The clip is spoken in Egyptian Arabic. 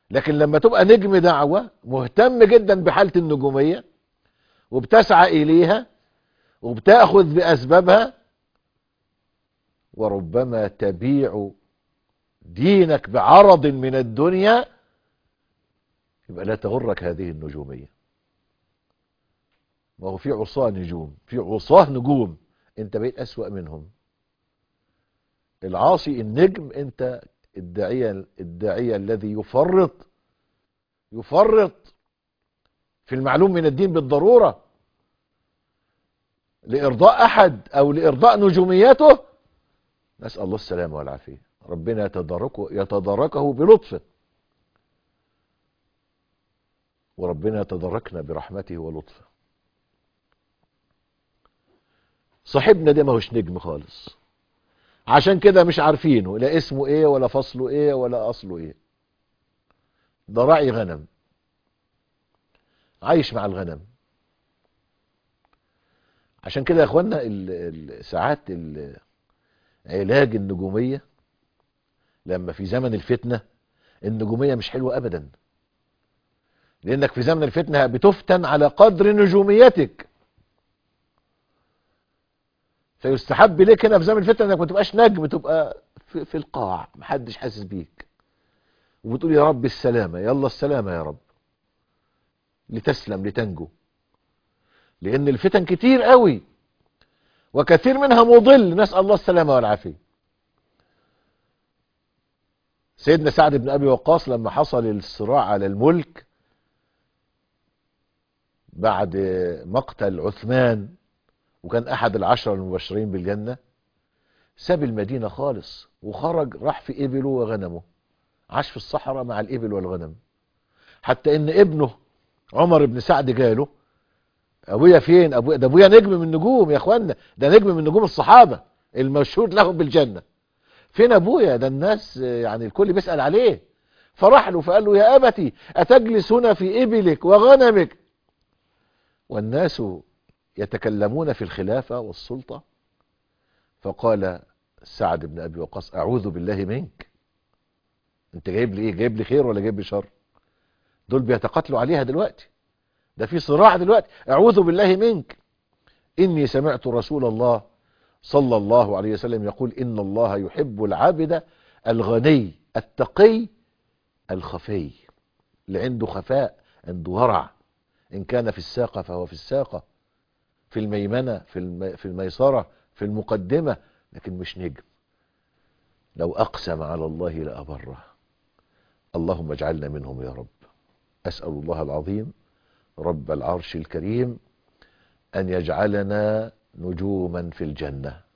لكن لما تبقى نجم دعوة مهتم جدا بحالة النجومية وبتسعى إليها وبتأخذ بأسبابها وربما تبيع دينك بعرض من الدنيا يبقى لا تغرك هذه النجومية ما هو في عصاة نجوم في عصاة نجوم انت بقيت أسوأ منهم العاصي النجم انت الداعية الداعية الذي يفرط يفرط في المعلوم من الدين بالضرورة لإرضاء أحد أو لإرضاء نجوميته نسأل الله السلامة والعافية ربنا يتداركه, يتداركه بلطفه وربنا يتداركنا برحمته ولطفه صاحبنا ده ما هوش نجم خالص عشان كده مش عارفينه لا اسمه ايه ولا فصله ايه ولا اصله ايه ده راعي غنم عايش مع الغنم عشان كده يا اخوانا ال- ال- ساعات ال- علاج النجومية لما في زمن الفتنة النجومية مش حلوة ابدا لانك في زمن الفتنة بتفتن على قدر نجوميتك فيستحب ليك هنا في زمن الفتنة انك ما تبقاش نجم تبقى في, في القاع محدش حاسس بيك وبتقول يا رب السلامة يلا السلامة يا رب لتسلم لتنجو لان الفتن كتير قوي وكثير منها مضل نسأل الله السلامة والعافية سيدنا سعد بن ابي وقاص لما حصل الصراع على الملك بعد مقتل عثمان وكان احد العشرة المبشرين بالجنة ساب المدينة خالص وخرج راح في ابله وغنمه عاش في الصحراء مع الابل والغنم حتى ان ابنه عمر بن سعد جاله ابويا فين ابويا ده ابويا نجم من نجوم يا اخوانا ده نجم من نجوم الصحابة المشهود لهم بالجنة فين ابويا ده الناس يعني الكل بيسأل عليه فراح له فقال له يا ابتي اتجلس هنا في ابلك وغنمك والناس يتكلمون في الخلافة والسلطة فقال سعد بن ابي وقاص اعوذ بالله منك انت جايب لي ايه جايب لي خير ولا جايب لي شر دول بيتقاتلوا عليها دلوقتي ده في صراع دلوقتي اعوذ بالله منك اني سمعت رسول الله صلى الله عليه وسلم يقول ان الله يحب العبد الغني التقي الخفي اللي عنده خفاء عنده ورع ان كان في الساقة فهو في الساقة في الميمنة في, الم... في الميسرة في المقدمة لكن مش نجم لو اقسم على الله لأبره اللهم اجعلنا منهم يا رب اسأل الله العظيم رب العرش الكريم ان يجعلنا نجوما في الجنة